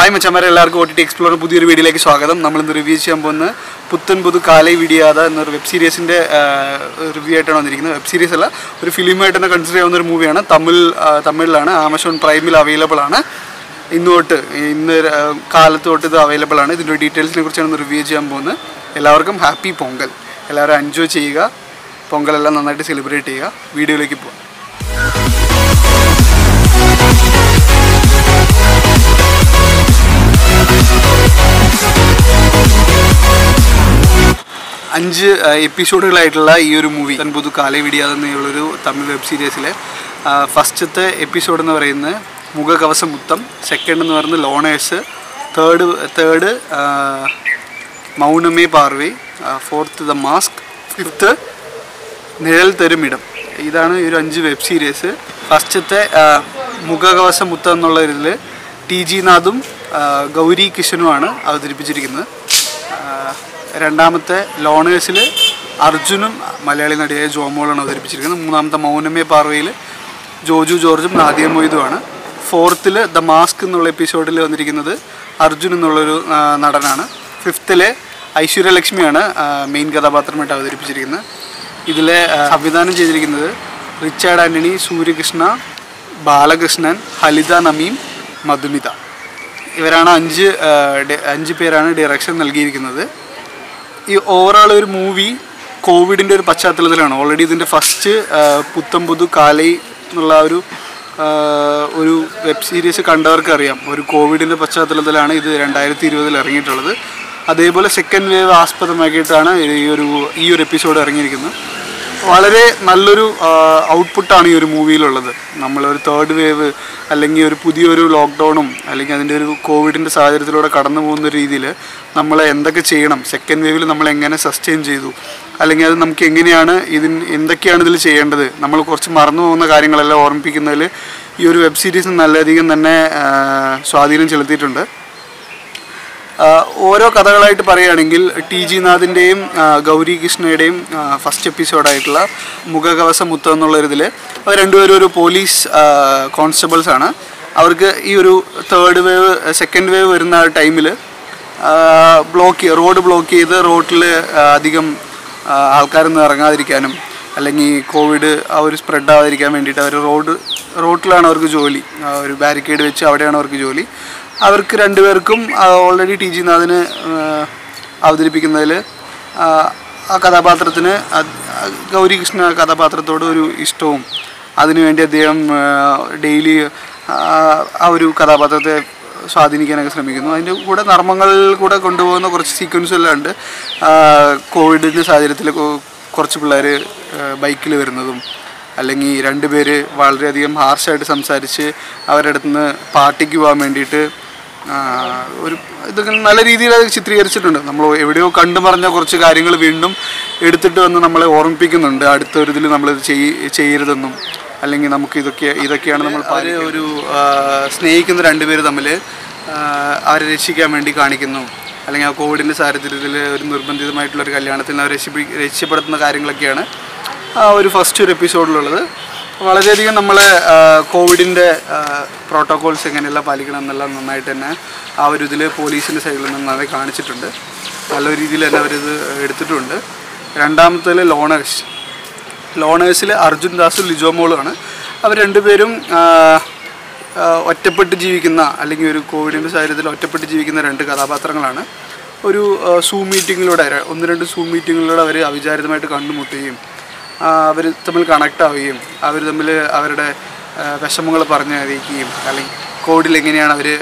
hi മച്ചന്മാരെ എല്ലാവർക്കും O T T explore പുതിയൊരു വീഡിയോയിലേക്ക് സ്വാഗതം നമ്മൾ ഇന്ന് റിവ്യൂ ചെയ്യാൻ പോകുന്ന പുത്തൻ പുതു കാലൈ വിടിയാത എന്നൊരു വെബ് സീരീസിൻ്റെ റിവ്യൂ ആയിട്ടാണ് വന്നിരിക്കുന്നത് വെബ് സീരീസ് അല്ല ഒരു ഫിലിമായിട്ട് തന്നെ കൺസിഡർ ചെയ്യാവുന്ന ഒരു മൂവിയാണ് തമിഴ് ആ, തമിഴിലാണ് ആമസോൺ പ്രൈമിൽ അവൈലബിൾ ആണ് ഇന്ന് തൊട്ട് ഇന്ന് ര- കാലത്ത് തൊട്ട് ഇത് അവൈലബിൾ ആണ് ഇതിൻ്റെ ഡീറ്റെയിൽസിനെ കുറിച്ചാണ് റിവ്യൂ ചെയ്യാൻ പോകുന്നത് എല്ലാവർക്കും ഹാപ്പി പൊങ്കൽ എല്ലാവരും എൻജോയ് ചെയ്യുക പൊങ്കലെല്ലാം നന്നായിട്ട് സെലിബ്രേറ്റ് ചെയ്യുക വീഡിയോയിലേക്ക് പോകാം അഞ്ച് ആ, എപ്പിസോഡുകളായിട്ടുള്ള ഈ ഒരു മൂവി തൻപുതു കാലേ വിടിയാതെന്നുള്ളൊരു തമിഴ് വെബ് സീരീസിലെ ആ, ഫസ്റ്റത്തെ എപ്പിസോഡ് എന്ന് പറയുന്നത് മുഖകവസം മുത്തം സെക്കൻഡ് എന്ന് പറയുന്നത് ലോണേഴ്സ് തേർഡ് തേർഡ് മൗനമേ പാർവേ ഫോർത്ത് ദ മാസ്ക് ഫിഫ്ത്ത് നിഴൽ തരുമിടം ഇതാണ് ഈ ഒരു അഞ്ച് വെബ് സീരീസ് ഫസ്റ്റത്തെ ആ, മുഖകവസം മുത്തം എന്നുള്ള ഇതിൽ ടി ജി നാഥും ആ, ഗൗരി കിഷനുമാണ് അവതരിപ്പിച്ചിരിക്കുന്നത് ആ, രണ്ടാമത്തെ ലോണേഴ്സിൽ അർജുനും മലയാളി നടിയായ ജോമോളാണ് അവതരിപ്പിച്ചിരിക്കുന്നത് മൂന്നാമത്തെ മൗനമേ പാർവയിൽ ജോജു ജോർജും നാദിയ മൊയ്തുമാണ് ഫോർത്തിൽ ദ മാസ്ക് എന്നുള്ള എപ്പിസോഡിൽ വന്നിരിക്കുന്നത് അർജുൻ എന്നുള്ളൊരു ആ, നടനാണ് ഫിഫ്ത്തിലെ ഐശ്വര്യലക്ഷ്മിയാണ് മെയിൻ കഥാപാത്രമായിട്ട് അവതരിപ്പിച്ചിരിക്കുന്നത് ഇതിലെ ആ, സംവിധാനം ചെയ്തിരിക്കുന്നത് റിച്ചാർഡ് ആൻ്റണി സൂര്യകൃഷ്ണ ബാലകൃഷ്ണൻ ഹലിത നമീം മധുമിത ഇവരാണ് അഞ്ച് ആ, ഡി- അഞ്ച് പേരാണ് ഡയറക്ഷൻ നൽകിയിരിക്കുന്നത് ഈ ഓവറോൾ ഒരു മൂവി കോവിഡിൻ്റെ ഒരു പശ്ചാത്തലത്തിലാണ് ഓൾറെഡി ഇതിൻ്റെ ഫസ്റ്റ് പുത്തം പുതു കാലൈ എന്നുള്ള ആ ഒരു ആ, ഒരു വെബ് സീരീസ് കണ്ടവർക്ക് അറിയാം ഒരു കോവിഡിൻ്റെ പശ്ചാത്തലത്തിലാണ് ഇത് രണ്ടായിരത്തി ഇരുപതിൽ ഇറങ്ങിയിട്ടുള്ളത് അതേപോലെ സെക്കൻഡ് വേവ് ആസ്പദമാക്കിയിട്ടാണ് ഈ ഒരു ഈ ഒരു എപ്പിസോഡ് ഇറങ്ങിയിരിക്കുന്നത് വളരെ നല്ലൊരു ഔട്ട്പുട്ടാണ് ഈ ഒരു മൂവിയിലുള്ളത് നമ്മളൊരു തേർഡ് വേവ് അല്ലെങ്കിൽ ഒരു പുതിയൊരു ലോക്ക്ഡൗണും അല്ലെങ്കിൽ അതിൻ്റെ ഒരു കോവിഡിൻ്റെ സാഹചര്യത്തിലൂടെ കടന്നു പോകുന്ന രീതിയിൽ നമ്മൾ എന്തൊക്കെ ചെയ്യണം സെക്കൻഡ് വേവിൽ നമ്മൾ എങ്ങനെ സസ്റ്റെയിൻ ചെയ്തു അല്ലെങ്കിൽ അത് നമുക്ക് എങ്ങനെയാണ് ഇതിന് എന്തൊക്കെയാണ് ഇതിൽ ചെയ്യേണ്ടത് നമ്മൾ കുറച്ച് മറന്നു പോകുന്ന കാര്യങ്ങളെല്ലാം ഓർമ്മിപ്പിക്കുന്നതിൽ ഈ ഒരു വെബ് സീരീസ് നല്ലധികം തന്നെ ആ, സ്വാധീനം ചെലുത്തിയിട്ടുണ്ട് ആഹ് ഓരോ കഥകളായിട്ട് പറയുകയാണെങ്കിൽ ടി ജി നാഥിൻ്റെയും ഗൗരി കൃഷ്ണയുടെയും ഫസ്റ്റ് എപ്പിസോഡായിട്ടുള്ള മുഖകവസം മുത്തം എന്നുള്ളൊരിതിൽ അവർ രണ്ടുപേരും ഒരു പോലീസ് കോൺസ്റ്റബിൾസ് ആണ് അവർക്ക് ഈ ഒരു തേർഡ് വേവ് സെക്കൻഡ് വേവ് വരുന്ന ടൈമിൽ ബ്ലോക്ക് റോഡ് ബ്ലോക്ക് ചെയ്ത് റോഡിൽ അധികം ആഹ് ആൾക്കാരൊന്നും ഇറങ്ങാതിരിക്കാനും അല്ലെങ്കിൽ കോവിഡ് ആ ഒരു സ്പ്രെഡ് ആവാതിരിക്കാൻ വേണ്ടിയിട്ട് അവർ റോഡ് റോഡിലാണ് അവർക്ക് ജോലി ആ ഒരു ബാരിക്കേഡ് വെച്ച് അവിടെയാണ് അവർക്ക് ജോലി അവർക്ക് രണ്ടുപേർക്കും ഓൾറെഡി ടി ജി നാഥിന് അവതരിപ്പിക്കുന്നതിൽ ആ കഥാപാത്രത്തിന് അത് ഗൗരി കൃഷ്ണ കഥാപാത്രത്തോട് ഒരു ഇഷ്ടവും അതിനുവേണ്ടി അദ്ദേഹം ഡെയിലി ആ ഒരു കഥാപാത്രത്തെ സ്വാധീനിക്കാനൊക്കെ ശ്രമിക്കുന്നു അതിൻ്റെ കൂടെ നർമ്മങ്ങളിൽ കൂടെ കൊണ്ടുപോകുന്ന കുറച്ച് സീക്വൻസ് എല്ലാം ഉണ്ട് കോവിഡിൻ്റെ സാഹചര്യത്തിൽ കൊ- കുറച്ച് പിള്ളേർ ബൈക്കിൽ വരുന്നതും അല്ലെങ്കിൽ രണ്ടുപേര് വളരെയധികം ഹാർഷായിട്ട് സംസാരിച്ച് അവരുടെ അടുത്ത് നിന്ന് പാർട്ടിക്ക് പോകാൻ വേണ്ടിയിട്ട് ആ, ഒരു ഇതൊക്കെ നല്ല രീതിയിൽ അത് ചിത്രീകരിച്ചിട്ടുണ്ട് നമ്മൾ എവിടെയോ കണ്ടു പറഞ്ഞ കുറച്ച് കാര്യങ്ങൾ വീണ്ടും എടുത്തിട്ട് വന്ന് നമ്മളെ ഓർമ്മിപ്പിക്കുന്നുണ്ട് അടുത്ത ഒരു ഇതിൽ നമ്മൾ ചെയ്യരുതെന്നും അല്ലെങ്കിൽ നമുക്ക് ഇതൊക്കെ ഇതൊക്കെയാണ് നമ്മൾ അവർ ഒരു ആ, സ്നേഹിക്കുന്ന രണ്ടുപേര് തമ്മിൽ ആ, അവരെ രക്ഷിക്കാൻ വേണ്ടി കാണിക്കുന്നു അല്ലെങ്കിൽ ആ കോവിഡിൻ്റെ സാഹചര്യത്തിൽ ഒരു നിർബന്ധിതമായിട്ടുള്ള ഒരു കല്യാണത്തിൽ അവർ രക്ഷിപ്പി രക്ഷപ്പെടുത്തുന്ന കാര്യങ്ങളൊക്കെയാണ് ആ ഒരു ഫസ്റ്റ് ഒരു എപ്പിസോഡിലുള്ളത് വളരെയധികം നമ്മളെ കോവിഡിൻ്റെ പ്രോട്ടോകോൾസ് എങ്ങനെയെല്ലാം പാലിക്കണം എന്നെല്ലാം നന്നായിട്ട് തന്നെ ആ ഒരു ഇതിൽ പോലീസിൻ്റെ സൈഡിൽ നിന്ന് നന്നായി കാണിച്ചിട്ടുണ്ട് നല്ല രീതിയിൽ തന്നെ അവരിത് എടുത്തിട്ടുണ്ട് രണ്ടാമത്തേൽ ലോണേഴ്സ് ലോണേഴ്സിൽ അർജുൻ ദാസും ലിജോമോളുമാണ് അവർ രണ്ടുപേരും ആ, ആ, ഒറ്റപ്പെട്ട് ജീവിക്കുന്ന അല്ലെങ്കിൽ ഒരു കോവിഡിൻ്റെ സാഹചര്യത്തിൽ ഒറ്റപ്പെട്ട് ജീവിക്കുന്ന രണ്ട് കഥാപാത്രങ്ങളാണ് ഒരു സൂം മീറ്റിങ്ങിലൂടെ ഒന്ന് രണ്ട് സൂം മീറ്റിങ്ങിലൂടെ അവർ അവിചാരിതമായിട്ട് കണ്ടുമുട്ടുകയും അവർ തമ്മിൽ കണക്റ്റ് ആവുകയും അവർ തമ്മിൽ അവരുടെ വിഷമങ്ങൾ പറഞ്ഞു അറിയിക്കുകയും അല്ലെങ്കിൽ കോവിഡിൽ എങ്ങനെയാണ് അവർ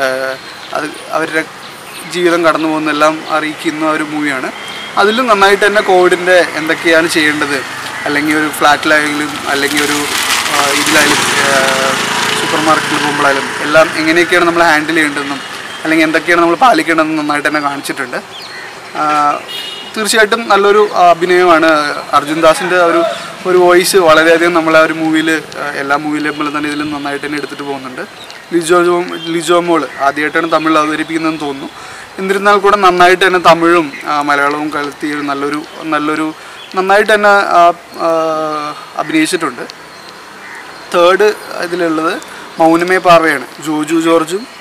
അത് അവരുടെ ജീവിതം കടന്നു പോകുന്നതെല്ലാം അറിയിക്കുന്ന ഒരു മൂവിയാണ് അതിലും നന്നായിട്ട് തന്നെ കോവിഡിൻ്റെ എന്തൊക്കെയാണ് ചെയ്യേണ്ടത് അല്ലെങ്കിൽ ഒരു ഫ്ലാറ്റിലായാലും അല്ലെങ്കിൽ ഒരു ആ, ഇതിലായാലും സൂപ്പർ മാർക്കറ്റിൽ പോകുമ്പോഴായാലും എല്ലാം എങ്ങനെയൊക്കെയാണ് നമ്മൾ ഹാൻഡിൽ ചെയ്യേണ്ടതെന്നും അല്ലെങ്കിൽ എന്തൊക്കെയാണ് നമ്മൾ പാലിക്കേണ്ടതെന്നും നന്നായിട്ട് തന്നെ കാണിച്ചിട്ടുണ്ട് ആ, തീർച്ചയായിട്ടും നല്ലൊരു അഭിനയമാണ് അർജുൻ ദാസിൻ്റെ ഒരു ഒരു വോയിസ് വളരെയധികം നമ്മളെ ആ ഒരു മൂവിയിൽ എല്ലാ മൂവിയിലും പോലെ തന്നെ ഇതിലും നന്നായിട്ട് തന്നെ എടുത്തിട്ട് പോകുന്നുണ്ട് ലിജോ ജോ- ലിജോ മോൾ ആദ്യമായിട്ടാണ് തമിഴിൽ അവതരിപ്പിക്കുന്നതെന്ന് തോന്നുന്നു എന്നിരുന്നാൽ കൂടെ നന്നായിട്ട് തന്നെ തമിഴും ആ, മലയാളവും കലർത്തി ഒരു നല്ലൊരു നല്ലൊരു നന്നായിട്ട് തന്നെ ആ, ആ, അഭിനയിച്ചിട്ടുണ്ട് തേർഡ് ഇതിലുള്ളത് മൗനമേ പാർവയാണ് ജോജു ജോർജും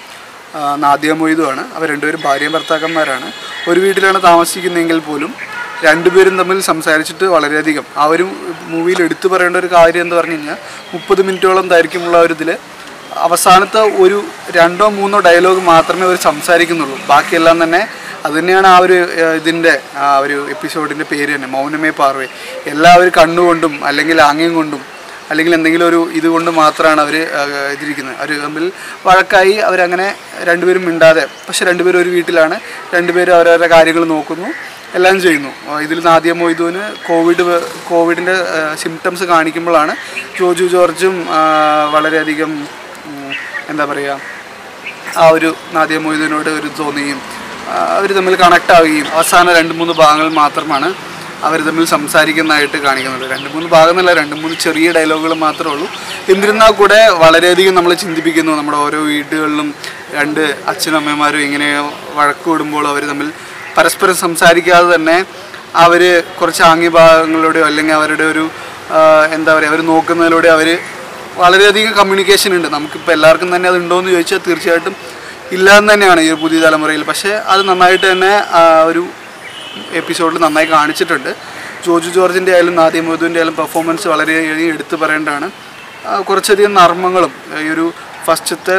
ആ, നാദിയ മൊയ്തുമാണ് അവർ രണ്ടുപേരും ഭാര്യയും ഭർത്താക്കന്മാരാണ് ഒരു വീട്ടിലാണ് താമസിക്കുന്നതെങ്കിൽ പോലും രണ്ടുപേരും തമ്മിൽ സംസാരിച്ചിട്ട് വളരെയധികം ആ ഒരു മൂവിയിൽ എടുത്തു പറയേണ്ട ഒരു കാര്യം എന്ന് പറഞ്ഞു കഴിഞ്ഞാൽ മുപ്പത് മിനിറ്റോളം ദൈർഘ്യമുള്ള ഒരു ഇതിൽ അവസാനത്തെ ഒരു രണ്ടോ മൂന്നോ ഡയലോഗ് മാത്രമേ അവർ സംസാരിക്കുന്നുള്ളൂ ബാക്കിയെല്ലാം തന്നെ അത് തന്നെയാണ് ആ ഒരു ഏഹ്, ഇതിൻ്റെ ആ ഒരു എപ്പിസോഡിൻ്റെ പേര് തന്നെ മൗനമേ പാർവേ എല്ലാവരും കണ്ണുകൊണ്ടും അല്ലെങ്കിൽ ആംഗ്യം കൊണ്ടും അല്ലെങ്കിൽ എന്തെങ്കിലും ഒരു ഇതുകൊണ്ട് മാത്രമാണ് അവർ ഇതിരിക്കുന്നത് അവർ തമ്മിൽ വഴക്കായി അവരങ്ങനെ രണ്ടുപേരും മിണ്ടാതെ പക്ഷെ രണ്ടുപേരും ഒരു വീട്ടിലാണ് രണ്ടുപേരും അവരവരുടെ കാര്യങ്ങൾ നോക്കുന്നു എല്ലാം ചെയ്യുന്നു ആ, ഇതിൽ നാദിയ മൊയ്തുവിന് കോവിഡ് വ- കോവിഡിൻ്റെ സിംറ്റംസ് കാണിക്കുമ്പോഴാണ് ജോജു ജോർജും ആ, വളരെയധികം ഉം, എന്താ പറയുക ആ ഒരു നാദിയ മൊയ്തുവിനോട് ഒരു തോന്നുകയും അവർ തമ്മിൽ കണക്ട് ആവുകയും അവസാന രണ്ട് മൂന്ന് ഭാഗങ്ങൾ മാത്രമാണ് അവർ തമ്മിൽ സംസാരിക്കുന്നതായിട്ട് കാണിക്കുന്നത് രണ്ട് മൂന്ന് ഭാഗം എന്നല്ല രണ്ട് മൂന്ന് ചെറിയ ഡയലോഗുകൾ മാത്രമേ ഉള്ളൂ എന്നിരുന്നാൽ കൂടെ വളരെയധികം നമ്മൾ ചിന്തിപ്പിക്കുന്നു നമ്മുടെ ഓരോ വീടുകളിലും രണ്ട് അച്ഛനും അമ്മമാരും ഇങ്ങനെ വഴക്ക് കൂടുമ്പോൾ അവർ തമ്മിൽ പരസ്പരം സംസാരിക്കാതെ തന്നെ അവർ കുറച്ച് ആംഗ്യഭാഗങ്ങളിലൂടെയോ അല്ലെങ്കിൽ അവരുടെ ഒരു ആ, എന്താ പറയുക അവർ നോക്കുന്നതിലൂടെ അവർ വളരെയധികം കമ്മ്യൂണിക്കേഷൻ ഉണ്ട് നമുക്കിപ്പോൾ എല്ലാവർക്കും തന്നെ അത് ഉണ്ടോ എന്ന് ചോദിച്ചാൽ തീർച്ചയായിട്ടും ഇല്ല എന്ന് തന്നെയാണ് ഈ ഒരു പുതിയ തലമുറയിൽ പക്ഷേ അത് നന്നായിട്ട് തന്നെ ആ, ഒരു എപ്പിസോഡിൽ നന്നായി കാണിച്ചിട്ടുണ്ട് ജോജു ജോർജിൻ്റെ ആയാലും നാദിയ മൊയ്തുവിൻ്റെ ആയാലും പെർഫോമൻസ് വളരെയധികം എടുത്തു പറയേണ്ടതാണ് ആ, കുറച്ചധികം നർമ്മങ്ങളും ഈ ഒരു ഫസ്റ്റത്തെ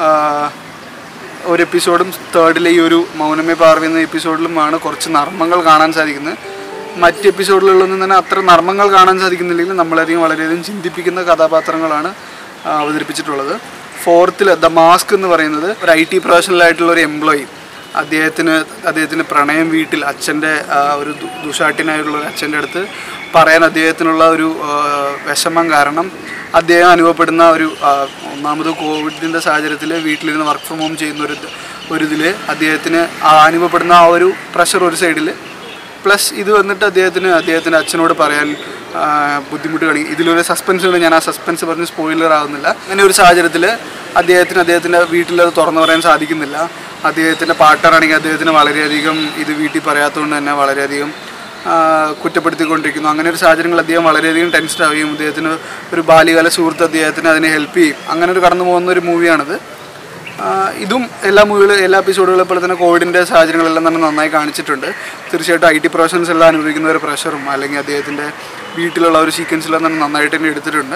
ഒരു എപ്പിസോഡും തേർഡിലെ ഈ ഒരു മൗനമേ പാർവ എന്ന എപ്പിസോഡിലുമാണ് കുറച്ച് നർമ്മങ്ങൾ കാണാൻ സാധിക്കുന്നത് മറ്റ് എപ്പിസോഡിലുള്ളൊന്നും തന്നെ അത്ര നർമ്മങ്ങൾ കാണാൻ സാധിക്കുന്നില്ലെങ്കിലും നമ്മളധികം വളരെയധികം ചിന്തിപ്പിക്കുന്ന കഥാപാത്രങ്ങളാണ് ആ, അവതരിപ്പിച്ചിട്ടുള്ളത് ഫോർത്തിൽ ദ മാസ്ക് എന്ന് പറയുന്നത് ഒരു ഐ ടി പ്രൊഫഷണൽ ആയിട്ടുള്ള ഒരു എംപ്ലോയി അദ്ദേഹത്തിന് അദ്ദേഹത്തിന് പ്രണയം വീട്ടിൽ അച്ഛൻ്റെ ആ, ഒരു ദു- ദുഷാട്ടിനായിട്ടുള്ള ഒരു അച്ഛൻ്റെ അടുത്ത് പറയാൻ അദ്ദേഹത്തിനുള്ള ഒരു ആ, വിഷമം കാരണം അദ്ദേഹം അനുഭവപ്പെടുന്ന ഒരു ആ, ഒന്നാമത് കോവിഡിൻ്റെ സാഹചര്യത്തിൽ വീട്ടിലിരുന്ന് വർക്ക് ഫ്രം ഹോം ചെയ്യുന്ന ഒരു ഒരു ഇതിൽ അദ്ദേഹത്തിന് ആ അനുഭവപ്പെടുന്ന ആ ഒരു പ്രഷർ ഒരു സൈഡിൽ പ്ലസ് ഇത് വന്നിട്ട് അദ്ദേഹത്തിന് അദ്ദേഹത്തിൻ്റെ അച്ഛനോട് പറയാൻ ആ, ബുദ്ധിമുട്ട് കാണി ഇതിലൊരു സസ്പെൻസ് ഉണ്ട് ഞാൻ ആ സസ്പെൻസ് പറഞ്ഞ് സ്പോയിലർ ആവുന്നില്ല അങ്ങനെ ഒരു സാഹചര്യത്തിൽ അദ്ദേഹത്തിന് അദ്ദേഹത്തിൻ്റെ വീട്ടിൽ അത് തുറന്നു പറയാൻ സാധിക്കുന്നില്ല അദ്ദേഹത്തിൻ്റെ പാർട്ട്ണറാണെങ്കിൽ അദ്ദേഹത്തിന് വളരെയധികം ഇത് വീട്ടിൽ പറയാത്തതുകൊണ്ട് തന്നെ വളരെയധികം ആ, കുറ്റപ്പെടുത്തിക്കൊണ്ടിരിക്കുന്നു അങ്ങനെ ഒരു സാഹചര്യങ്ങൾ അദ്ദേഹം വളരെയധികം ടെൻഷൻ ആവുകയും അദ്ദേഹത്തിന് ഒരു ബാല്യകാല സുഹൃത്ത് അദ്ദേഹത്തിന് അതിനെ ഹെൽപ്പ് ചെയ്യും അങ്ങനെ ഒരു കടന്നു പോകുന്ന ഒരു മൂവിയാണിത് ആ, ഇതും എല്ലാ മൂവികളും എല്ലാ എപ്പിസോഡുകളെ പോലെ തന്നെ കോവിഡിൻ്റെ സാഹചര്യങ്ങളെല്ലാം തന്നെ നന്നായി കാണിച്ചിട്ടുണ്ട് തീർച്ചയായിട്ടും ഐ ടി പ്രൊഫഷൻസ് എല്ലാം അനുഭവിക്കുന്ന ഒരു പ്രഷറും അല്ലെങ്കിൽ അദ്ദേഹത്തിൻ്റെ വീട്ടിലുള്ള ഒരു സീക്വൻസെല്ലാം തന്നെ നന്നായിട്ട് തന്നെ എടുത്തിട്ടുണ്ട്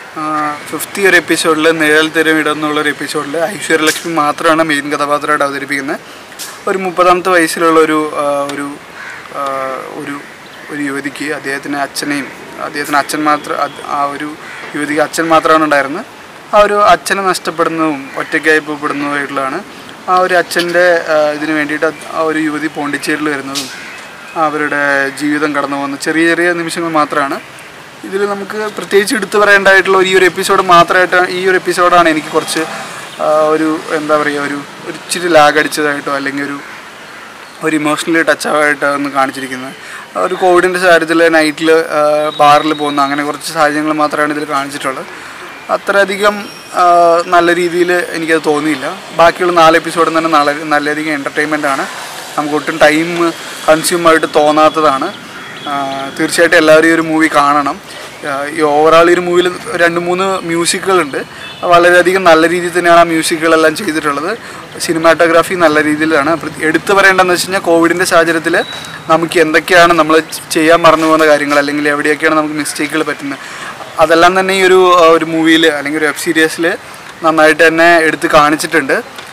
ഫിഫ്റ്റി ഒരു എപ്പിസോഡിൽ നിഴൽ തെരുവിടം എന്നുള്ള ഒരു എപ്പിസോഡിൽ ഐശ്വര്യലക്ഷ്മി മാത്രമാണ് മെയിൻ കഥാപാത്രമായിട്ട് അവതരിപ്പിക്കുന്നത് ഒരു മുപ്പതാമത്തെ വയസ്സിലുള്ള ഒരു ആ, ഒരു ആ, ഒരു ഒരു യുവതിക്ക് അദ്ദേഹത്തിന് അച്ഛനെയും അദ്ദേഹത്തിന് അച്ഛൻ മാത്രം അത് ആ ഒരു യുവതിക്ക് അച്ഛൻ മാത്രമാണ് ഉണ്ടായിരുന്നത് ആ ഒരു അച്ഛനെ നഷ്ടപ്പെടുന്നതും ഒറ്റയ്ക്കായി പോകപ്പെടുന്നതുമായിട്ടുള്ളതാണ് ആ ഒരു അച്ഛൻ്റെ ഇതിന് വേണ്ടിയിട്ട് അത് ആ ഒരു യുവതി പോണ്ടിച്ചേരിയിൽ വരുന്നതും അവരുടെ ജീവിതം കടന്നു പോകുന്ന ചെറിയ ചെറിയ നിമിഷങ്ങൾ മാത്രമാണ് ഇതിൽ നമുക്ക് പ്രത്യേകിച്ച് എടുത്തു പറയേണ്ടതായിട്ടുള്ള ഈ ഒരു എപ്പിസോഡ് മാത്രമായിട്ട് ഈ ഒരു എപ്പിസോഡാണ് എനിക്ക് കുറച്ച് ആ, ഒരു എന്താ പറയുക ഒരു ഒരു ഇച്ചിരി ലാഗ് അടിച്ചതായിട്ടോ അല്ലെങ്കിൽ ഒരു ഒരു ഇമോഷണലി ടച്ച് ആയിട്ട് ഒന്ന് കാണിച്ചിരിക്കുന്നത് ആ ഒരു കോവിഡിൻ്റെ സാഹചര്യത്തിൽ നൈറ്റിൽ ബാറിൽ പോകുന്ന അങ്ങനെ കുറച്ച് സാഹചര്യങ്ങൾ മാത്രമാണ് ഇതിൽ കാണിച്ചിട്ടുള്ളത് അത്രയധികം ആ, നല്ല രീതിയിൽ എനിക്കത് തോന്നിയില്ല ബാക്കിയുള്ള നാല് എപ്പിസോഡും തന്നെ നല്ല നല്ലധികം എൻ്റർടൈൻമെൻ്റ് ആണ് നമുക്ക് ഒട്ടും ടൈം കൺസ്യൂം ആയിട്ട് തോന്നാത്തതാണ് ആ, തീർച്ചയായിട്ടും എല്ലാവരും ഈ ഒരു മൂവി കാണണം ആ, ഈ ഓവറാൾ ഈ ഒരു മൂവിയിൽ രണ്ട് മൂന്ന് മ്യൂസിക്കുകളുണ്ട് വളരെയധികം നല്ല രീതിയിൽ തന്നെയാണ് ആ മ്യൂസിക്കുകളെല്ലാം ചെയ്തിട്ടുള്ളത് സിനിമാറ്റോഗ്രാഫി നല്ല രീതിയിലാണ് പ്ര- എടുത്തു പറയേണ്ടതെന്ന് വെച്ച് കഴിഞ്ഞാൽ കോവിഡിൻ്റെ സാഹചര്യത്തിൽ നമുക്ക് എന്തൊക്കെയാണ് നമ്മൾ ചെയ്യാൻ മറന്നു പോകുന്ന കാര്യങ്ങൾ അല്ലെങ്കിൽ എവിടെയൊക്കെയാണ് നമുക്ക് മിസ്റ്റേക്കുകൾ പറ്റുന്നത് അതെല്ലാം തന്നെ ഈ ഒരു ആ, ഒരു മൂവിയിൽ അല്ലെങ്കിൽ ഒരു വെബ് സീരീസിൽ നന്നായിട്ട് തന്നെ എടുത്ത് കാണിച്ചിട്ടുണ്ട്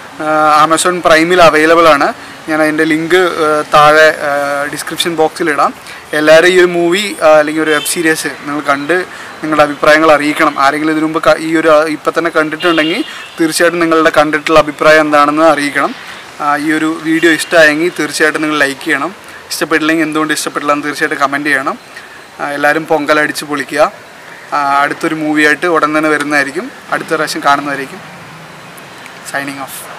ആമസോൺ പ്രൈമിൽ അവൈലബിൾ ആണ് ഞാൻ അതിൻ്റെ ലിങ്ക് താഴെ ഡിസ്ക്രിപ്ഷൻ ബോക്സിൽ ഇടാം എല്ലാവരും ഈ ഒരു മൂവി അല്ലെങ്കിൽ ഒരു വെബ് സീരീസ് നിങ്ങൾ കണ്ട് നിങ്ങളുടെ അഭിപ്രായങ്ങൾ അറിയിക്കണം ആരെങ്കിലും ഇതിനു മുമ്പ് ക- ഈ ഒരു ഇപ്പം തന്നെ കണ്ടിട്ടുണ്ടെങ്കിൽ തീർച്ചയായിട്ടും നിങ്ങളുടെ കണ്ടിട്ടുള്ള അഭിപ്രായം എന്താണെന്ന് അറിയിക്കണം ആ, ഈ ഒരു വീഡിയോ ഇഷ്ടമായെങ്കിൽ തീർച്ചയായിട്ടും നിങ്ങൾ ലൈക്ക് ചെയ്യണം ഇഷ്ടപ്പെട്ടില്ലെങ്കിൽ എന്തുകൊണ്ട് ഇഷ്ടപ്പെട്ടില്ല എന്ന് തീർച്ചയായിട്ടും കമൻറ്റ് ചെയ്യണം ആ, എല്ലാവരും പൊങ്കൽ അടിച്ച് പൊളിക്കുക ആ, അടുത്തൊരു മൂവിയായിട്ട് ഉടൻ തന്നെ വരുന്നതായിരിക്കും അടുത്ത പ്രാവശ്യം കാണുന്നതായിരിക്കും സൈനിങ് ഓഫ്